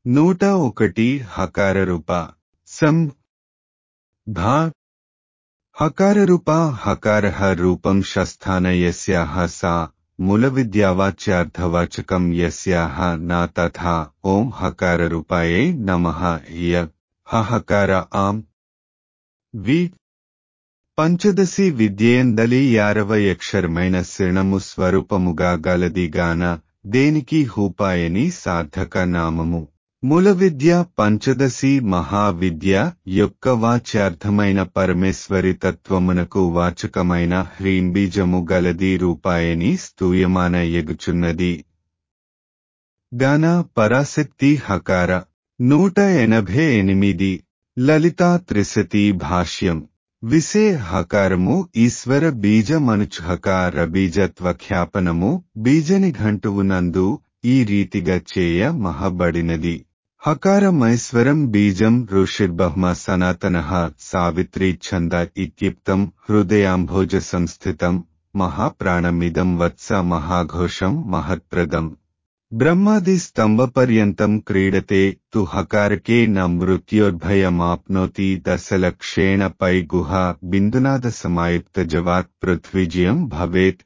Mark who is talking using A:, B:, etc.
A: నూట ఒకటి హకారరూప సం ధా హకారరూప హకారః రూపం షస్థాన యస్యాః సా మూలవిద్యావాచ్యార్థవాచకం యస్యాః నా తథా ఓం హకారరూపాయై నమః య హకార ఆం వి పంచదశి విద్యేందలి యారవ అక్షరమైన శిరణము స్వరూపముగా గలదిగాన దేనికి హూపాయని సార్థక నామము మూల విద్య పంచదశి మహావిద్య యొక్క వాచ్యార్థమైన పరమేశ్వరి తత్వమునకు వాచకమైన హ్రీంబీజము గలది రూపాయని స్తూయమాన ఎగుచున్నది గాన పరాశక్తి హకార నూట ఎనభై ఎనిమిది లలితా త్రిశతి భాష్యం విసే హకారము ఈశ్వర బీజమనుచు హకార బీజత్వఖ్యాపనము బీజనిఘంటువునందు ఈ రీతిగా చేయ మహబడినది హకారమైశ్వరం బీజం ఋషిర్బహ్మ సనాతన సావిత్రీ ఛంద ఇత్యుక్తం హృదయాంభోజ సంస్థితం మహాప్రాణమిదం వత్స మహాఘోషం మహత్ప్రదం బ్రహ్మాది స్తంభపర్యంతం క్రీడతే తు హకారకే న మృత్యోర్భయమాప్నోతి దశలక్షేణ పై గుహ బిందునాద సమాయుక్త జవాత్ పృథ్వీజయం భవేత్